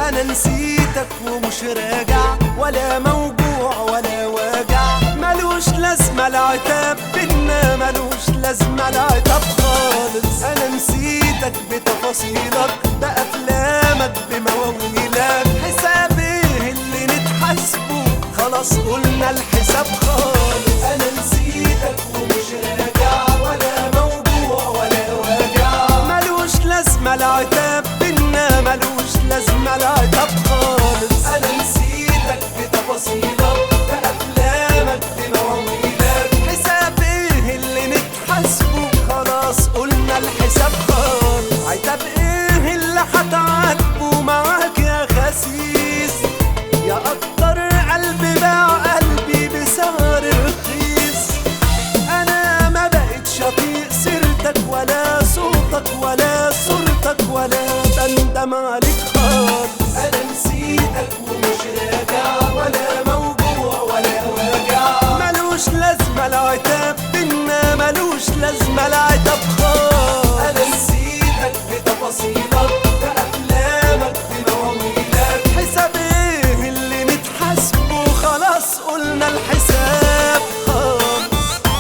انا نسيتك ومش راجع ولا موجوع ولا واجع ملوش لازمة العتاب بينا ملوش لازمة العتاب خالص انا نسيتك بتفاصيلك بافلامك بمواويلك حساب ايه اللي نتحاسبه خلاص قلنا الحساب خالص انا نسيتك ومش راجع ولا موجوع ولا واجع ملوش لازمة العتاب بينا ملوش لازمة العتاب خالص انا نسيتك بتفاصيلك بافلامك بمواويلك حساب ايه اللي نتحاسبه خلاص قلنا الحساب خالص عتاب ايه اللي هتعاتبه معاك يا خسيس يا اكتر قلب باع قلبي بسعر رخيص انا ما بقتش اطيق سيرتك ولا صوتك ولا صورتك ولا بندم عليك خالص انا نسيتك ومش راجع ولا موجوع ولا واجع ملوش لازمه العتاب بينا ملوش لازمه العتاب خالص انا نسيتك بتفاصيلك بافلامك بمواويلك حساب ايه اللي نتحاسبه خلاص قلنا الحساب خالص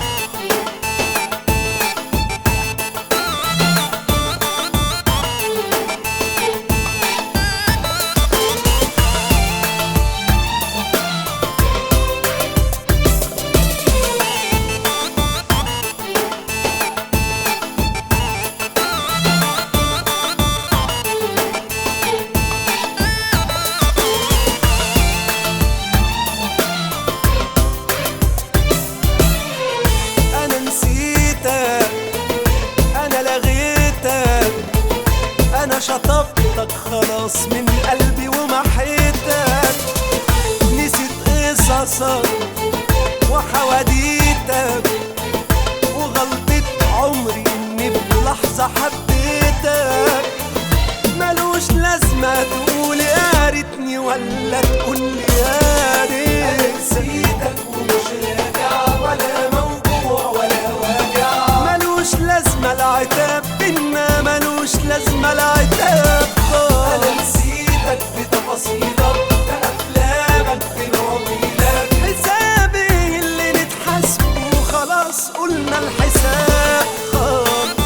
انا نسيتك انا لغيتك انا شطبتك خلاص من قلبي ومحيتك نسيت قصصك وحواديتك وغلطة عمري اني بلحظة حبيتك ملوش لازمة تقول يا ريتني ولا تقول لي يا ريت نسيتك ومش راجع ولا موجوع ولا واجع ملوش لازمة العتاب بينا ملوش لازمة العتاب انا نسيتك بتفاصيلك بافلامك بمواويلك حسابي اللي نتحاسبه خلاص قلنا الحساب خالص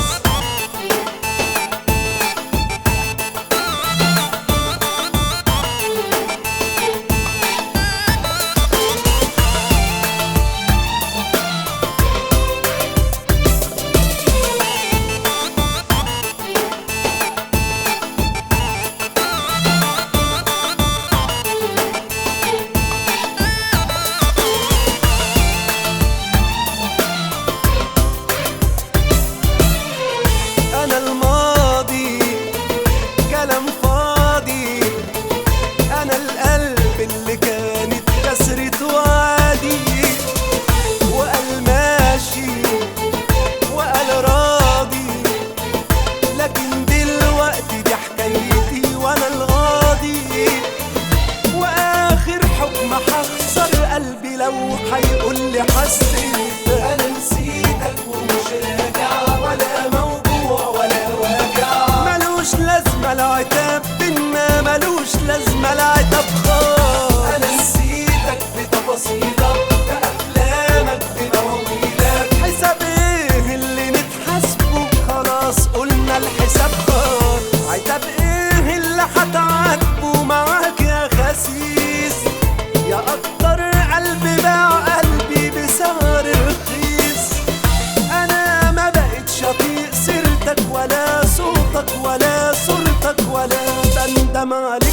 انا الماضي كلام فاضي انا القلب اللي كانت كسرته عادي وقال ماشي وقال راضي لكن دلوقتي دي حكايتي وانا الغاضي واخر حكم هخسر قلبي لو هيقول لي حسيت انا نسيتك ومش راجع ولا موجوع ولا واجع ملوش لازمه العتاب بينا ملوش لازمه العتاب خالص انا نسيتك بتفاصيلك بافلامك بمواويلك حساب ايه اللي نتحاسبه خلاص قلنا الحساب خالص عتاب ايه اللي هتعاتبه معاك يا خسيس يا اكتر قلب باع قلبي بسعر رخيص انا ما بقتش اطيق سيرتك ولا صوتك ولا صورتك ولا بندم عليك